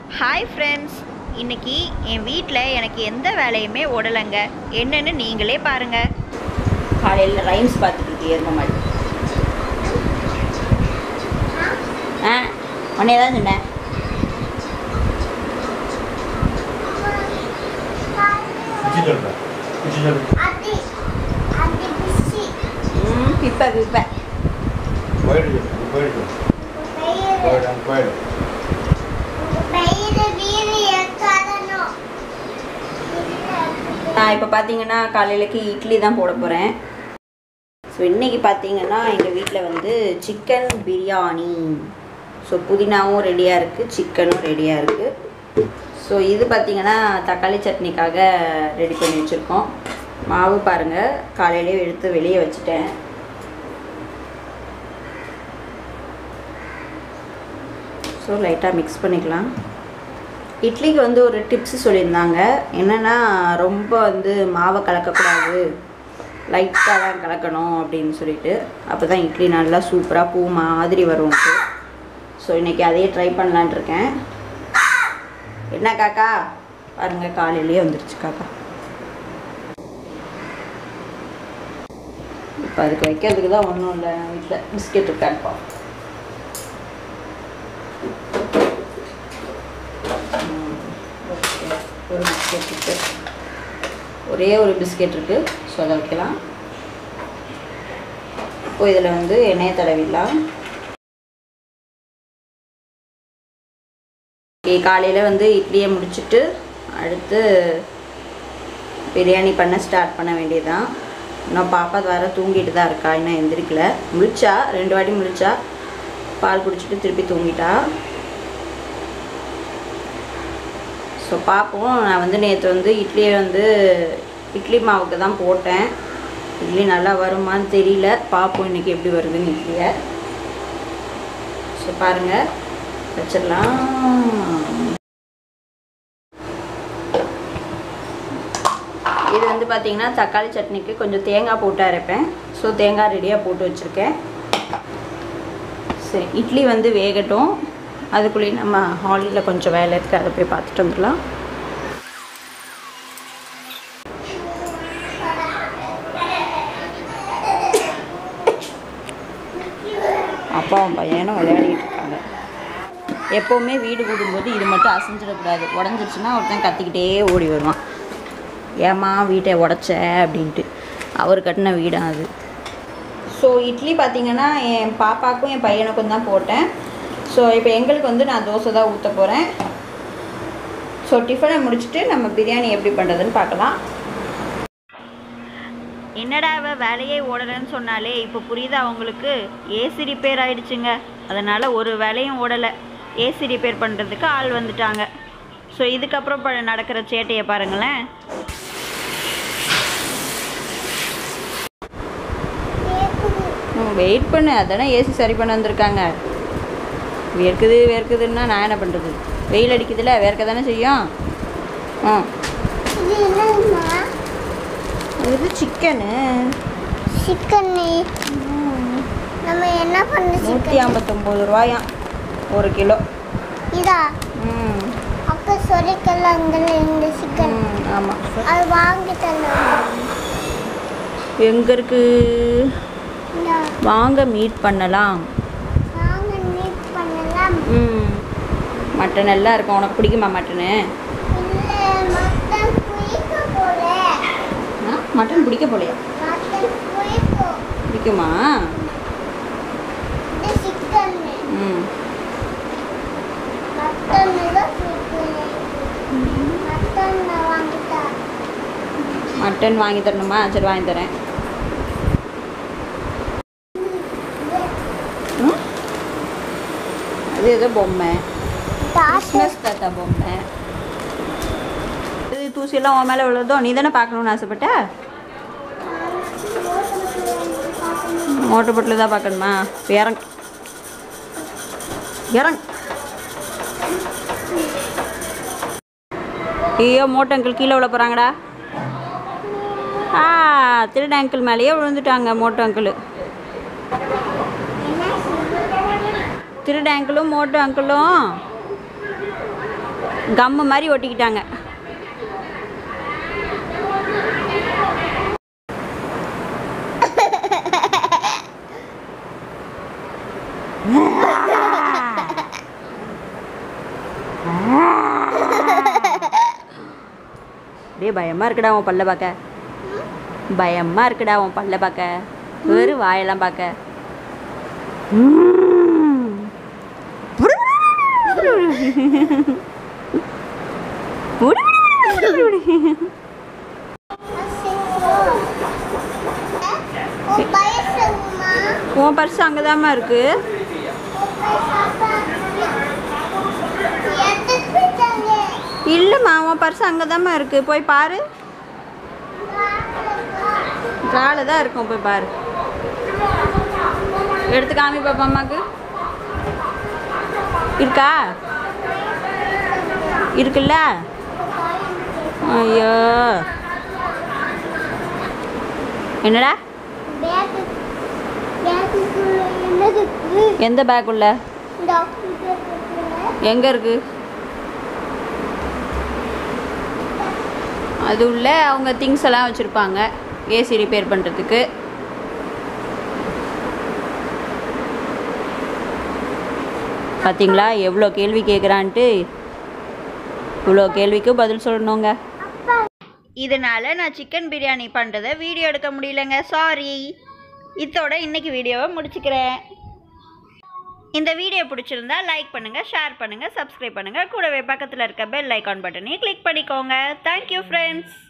Hi friends இன்னைக்கு என் வீட்டில் எனக்கு எந்த வேலையுமே ஓடலைங்க என்னன்னு நீங்களே பாருங்க காலையில் ரைம்ஸ் பார்த்துட்டு இருக்கு எரும மாடு ஆ உடனே தான் சொன்னேன் Digital digital ம் பிப்ப பிப்ப wide wide wide and wide நான் இப்போ பார்த்தீங்கன்னா காலையிலக்கு இட்லி தான் போட போகிறேன் ஸோ இன்றைக்கி பார்த்தீங்கன்னா எங்கள் வீட்டில் வந்து சிக்கன் பிரியாணி ஸோ புதினாவும் ரெடியாக இருக்குது சிக்கனும் ரெடியாக இருக்குது ஸோ இது பார்த்தீங்கன்னா தக்காளி சட்னிக்காக ரெடி பண்ணி வச்சுருக்கோம் மாவு பாருங்கள் காலையிலே எடுத்து வெளியே வச்சுட்டேன் ஸோ லைட்டாக மிக்ஸ் பண்ணிக்கலாம் இட்லிக்கு வந்து ஒரு டிப்ஸ் சொல்லியிருந்தாங்க என்னென்னா ரொம்ப வந்து மாவை கலக்கக்கூடாது லைட்டாக தான் கலக்கணும் அப்படின்னு சொல்லிட்டு அப்போ தான் இட்லி நல்லா சூப்பராக பூ மாதிரி வரும் ஸோ இன்றைக்கி அதையே ட்ரை பண்ணலான் இருக்கேன் என்ன காக்கா பாருங்கள் காலையிலேயே வந்துருச்சு காக்கா இப்போ அதுக்கு வைக்கிறதுக்கு தான் ஒன்றும் இல்லை வீட்டில் பிஸ்கெட் இருக்கான்ப்பா ஒரு பிஸ்கெட் இருக்கு ஒரே ஒரு பிஸ்கெட் இருக்குது ஸோ அதை வைக்கலாம் இப்போ இதில் வந்து எண்ணெயை தடவிடலாம் ஓகே காலையில் வந்து இட்லியை முடிச்சுட்டு அடுத்து பிரியாணி பண்ண ஸ்டார்ட் பண்ண வேண்டியதுதான் இன்னும் பாப்பா வர தூங்கிட்டு தான் இருக்கா இன்னும் எந்திரிக்கல முழிச்சா ரெண்டு வாட்டி முழிச்சா பால் குடிச்சிட்டு திருப்பி தூங்கிட்டா ஸோ பார்ப்போம் நான் வந்து நேற்று வந்து இட்லியை வந்து இட்லி மாவுக்கு தான் போட்டேன் இட்லி நல்லா வருமான்னு தெரியல பார்ப்போம் இன்றைக்கி எப்படி வருதுன்னு இட்லியை ஸோ பாருங்கள் வச்சிடலாம் இது வந்து பார்த்திங்கன்னா தக்காளி சட்னிக்கு கொஞ்சம் தேங்காய் போட்டு அரைப்பேன் ஸோ தேங்காய் ரெடியாக போட்டு வச்சுருக்கேன் சரி இட்லி வந்து வேகட்டும் அதுக்குள்ளேயே நம்ம ஹாலில் கொஞ்சம் வேலை இருக்குது அதை போய் பார்த்துட்டு வந்துடலாம் அப்பாவும் பையனும் விளையாடிட்டு இருக்காங்க எப்போவுமே வீடு கூடும்போது இது மட்டும் அசைஞ்சிடக்கூடாது உடஞ்சிருச்சுன்னா ஒருத்தன் கத்திக்கிட்டே ஓடி வருவான் ஏம்மா வீட்டை உடச்ச அப்படின்ட்டு அவர் கட்டின வீடாக அது ஸோ இட்லி பார்த்தீங்கன்னா என் பாப்பாக்கும் என் பையனுக்கும் தான் போட்டேன் ஸோ இப்போ எங்களுக்கு வந்து நான் தோசை தான் ஊற்ற போகிறேன் ஸோ டிஃபனை முடிச்சுட்டு நம்ம பிரியாணி எப்படி பண்ணுறதுன்னு பார்க்கலாம் என்னடா இவ வேலையே ஓடலைன்னு சொன்னாலே இப்போ புரியுதா அவங்களுக்கு ஏசி ரிப்பேர் ஆயிடுச்சுங்க அதனால் ஒரு வேலையும் ஓடலை ஏசி ரிப்பேர் பண்ணுறதுக்கு ஆள் வந்துட்டாங்க ஸோ இதுக்கப்புறம் ப நடக்கிற சேட்டையை பாருங்களேன் வெயிட் பண்ணு அதானே ஏசி சரி பண்ண வந்திருக்காங்க வேர்க்குது வேர்க்குதுன்னா நான் என்ன பண்ணுறது வெயில் அடிக்குதுல்ல வேர்க்க தானே செய்யும் ம் இது சிக்கனு சிக்கனு நம்ம என்ன பண்ண நூற்றி சிக்கன் ஐம்பத்தொம்போது ரூபாயாம் ஒரு கிலோ இதா ம் அப்போ சொரிக்கலாங்கல்ல இந்த சிக்கன் ம் ஆமாம் அது வாங்கி தந்தாங்க எங்கே இருக்கு இந்தா, வாங்க மீட் பண்ணலாம் வாங்க மீட் பண்ணலாம் ம் மட்டன் எல்லாம் இருக்கும் உனக்கு பிடிக்குமா மட்டனு இல்லை மட்டன் குயிக்க போல ஆ மட்டன் பிடிக்க போலையா மட்டன் குயிக்கும் பிடிக்குமா இது சிக்கன் ம் மட்டன் தான் குயிக்கணும் மட்டன் வாங்கிட்டா மட்டன் வாங்கி தரணுமா சரி வாங்கி தரேன் ம்? அது ஏதோ பொம்மை தாத்தா கிறிஸ்மஸ் தாத்தா பொம்மை இது தூசியெல்லாம் உன் மேலே விழுதோ நீ தானே பார்க்கணுன்னு ஆசைப்பட்ட மோட்டர் போட்டில் தான் பார்க்கணுமா இறங் இறங் ஐயோ மோட்டர் அங்கிள் கீழே விழ போகிறாங்கடா ஆ திருட அங்கிள் மேலேயே விழுந்துட்டாங்க மோட்டோ அங்கிள் திருட அங்கிளும் மோட்டோ அங்கிளும் கம்மு மாதிரி ஒட்டிக்கிட்டாங்க அப்படியே பயமா இருக்குடா உன் பல்ல பார்க்க பயமா இருக்குடா உன் பல்ல பார்க்க வெறும் வாயெல்லாம் பார்க்க உம். உன் பயசுமா உன் பர்ஸ் அங்கதாம்மா இருக்கு எதுக்கு போயிட்டாங்க இல்லைம்மா உன் பர்ஸ் அங்கதாம்மா இருக்கு போய் பாரு ட்ரால தான் இருக்கும் போய் பாரு எடுத்து காமி பாப்பா அம்மாக்கு இருக்கா இருக்குல்ல ஐயோ என்னடா பேக்கு பேக்குக்குள்ள என்னது இருக்கு எந்த பேக் உள்ள டாக்டர் பேக்குக்குள்ள எங்கே இருக்கு அது உள்ள அவங்க திங்ஸ் எல்லாம் வச்சுருப்பாங்க ஏசி ரிப்பேர் பண்ணுறதுக்கு பார்த்தீங்களா எவ்வளோ கேள்வி கேட்குறான்ட்டு இவ்வளோ கேள்விக்கு பதில் சொல்லணுங்க இதனால நான் சிக்கன் பிரியாணி பண்ணுறதை வீடியோ எடுக்க முடியலங்க சாரி இதோட இன்னைக்கு வீடியோவை முடிச்சுக்கிறேன் இந்த வீடியோ பிடிச்சிருந்தா லைக் பண்ணுங்கள் ஷேர் பண்ணுங்கள் சப்ஸ்கிரைப் பண்ணுங்கள் கூடவே பக்கத்தில் இருக்க பெல் ஐக்கான் பட்டனையும் கிளிக் பண்ணிக்கோங்க தேங்க்யூ ஃப்ரெண்ட்ஸ்